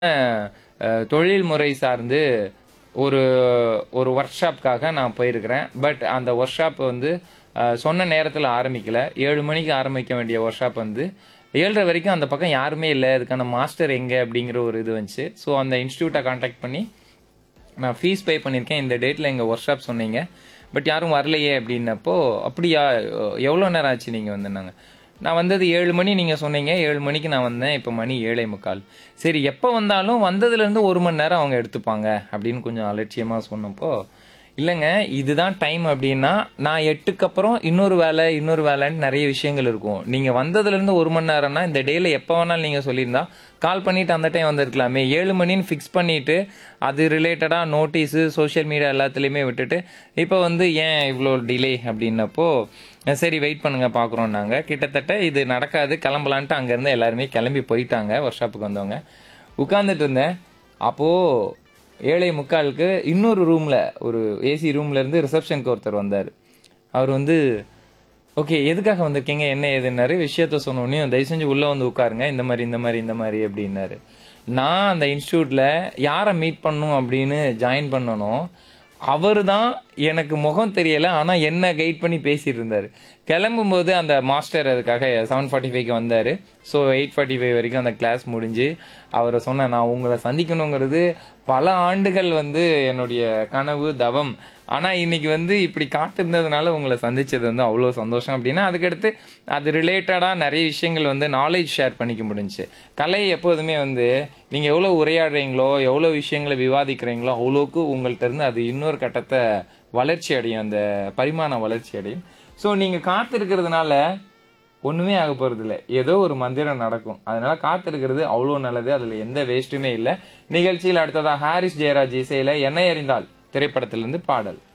அஹ், தொழில் முறை சார்ந்து ஒரு ஒரு ஒர்க் ஷாப்காக நான் போயிருக்கிறேன் பட் அந்த ஒர்க் ஷாப் வந்து அஹ், சொன்ன நேரத்தில் ஆரம்பிக்கல ஏழு மணிக்கு ஆரம்பிக்க வேண்டிய ஒர்க் ஷாப் வந்து ஏழரை வரைக்கும் அந்த பக்கம் யாருமே இல்லை அதுக்கான மாஸ்டர் எங்கே அப்படிங்கிற ஒரு இது வந்துச்சு ஸோ அந்த இன்ஸ்டியூட்டை காண்டாக்ட் பண்ணி நான் ஃபீஸ் பே பண்ணியிருக்கேன் இந்த டேட்டில் எங்கள் ஒர்க் ஷாப் சொன்னீங்க பட் யாரும் வரலையே அப்படின்னப்போ அப்படியா எவ்வளோ நேரம் ஆச்சு நீங்கள் வந்தேன்னாங்க நான் வந்தது ஏழு மணி நீங்கள் சொன்னீங்க ஏழு மணிக்கு நான் வந்தேன் இப்போ மணி ஏழை முக்கால் சரி எப்போ வந்தாலும் வந்ததுலேருந்து ஒரு மணி நேரம் அவங்க எடுத்துப்பாங்க அப்படின்னு கொஞ்சம் அலட்சியமாக சொன்னப்போ இல்லைங்க இதுதான் டைம் அப்படின்னா நான் எட்டுக்கு அப்புறம் இன்னொரு வேலை இன்னொரு வேலைன்னு நிறைய விஷயங்கள் இருக்கும் நீங்கள் வந்ததுலேருந்து ஒரு மணி நேரம்னா இந்த டேல எப்போ வேணாலும் நீங்கள் சொல்லியிருந்தா கால் பண்ணிட்டு அந்த டைம் வந்திருக்கலாமே ஏழு மணின்னு ஃபிக்ஸ் பண்ணிட்டு அது ரிலேட்டடாக நோட்டீஸு சோஷியல் மீடியா எல்லாத்துலேயுமே விட்டுட்டு இப்போ வந்து ஏன் இவ்வளோ டிலே அப்படின்னப்போ அஹ் சரி வெயிட் பண்ணுங்க பார்க்குறோம் நாங்கள் கிட்டத்தட்ட இது நடக்காது கிளம்பலான்ட்டு அங்கேருந்து எல்லாருமே கிளம்பி போயிட்டாங்க ஒர்க் ஷாப்புக்கு வந்தவங்க உட்காந்துட்டு இருந்தேன் அப்போது ஏழை முக்காலுக்கு இன்னொரு ரூமில் ஒரு ஏசி ரூம்ல இருந்து ரிசப்ஷனுக்கு ஒருத்தர் வந்தார் அவர் வந்து ஓகே எதுக்காக வந்திருக்கீங்க என்ன ஏதுன்னாரு விஷயத்த சொன்னோடனே தயவு செஞ்சு உள்ளே வந்து உட்காருங்க இந்த மாதிரி இந்த மாதிரி இந்த மாதிரி அப்படின்னாரு நான் அந்த இன்ஸ்டியூட்டில் யாரை மீட் பண்ணும் அப்படின்னு ஜாயின் பண்ணணும் அவர் தான் எனக்கு முகம் தெரியல ஆனால் என்ன கைட் பண்ணி பேசிட்டு இருந்தார் கிளம்பும்போது அந்த மாஸ்டர் அதுக்காக செவன் ஃபார்ட்டி ஃபைவ்க்கு வந்தார் ஸோ எயிட் ஃபார்ட்டி ஃபைவ் வரைக்கும் அந்த கிளாஸ் முடிஞ்சு அவரை சொன்னேன் நான் உங்களை சந்திக்கணுங்கிறது பல ஆண்டுகள் வந்து என்னுடைய கனவு தவம் ஆனால் இன்னைக்கு வந்து இப்படி காத்திருந்ததுனால உங்களை சந்திச்சது வந்து அவ்வளோ சந்தோஷம் அப்படின்னா அதுக்கடுத்து அது ரிலேட்டடாக நிறைய விஷயங்கள் வந்து நாலேஜ் ஷேர் பண்ணிக்க முடிஞ்சுச்சு கலை எப்போதுமே வந்து நீங்கள் எவ்வளோ உரையாடுறீங்களோ எவ்வளோ விஷயங்களை விவாதிக்கிறீங்களோ அவ்வளோக்கு உங்கள்கிட்ட இருந்து அது இன்னொரு கட்டத்தை வளர்ச்சி அடையும் அந்த பரிமாண வளர்ச்சி அடையும் ஸோ நீங்கள் காத்திருக்கிறதுனால ஒன்றுமே ஆக போகிறது இல்லை ஏதோ ஒரு மந்திரம் நடக்கும் அதனால காத்திருக்கிறது அவ்வளோ நல்லது அதில் எந்த வேஸ்ட்டுமே இல்லை நிகழ்ச்சியில் அடுத்ததாக ஹாரிஸ் ஜெயராஜ் இசையில் என்னை அறிந்தால் திரைப்படத்திலிருந்து பாடல்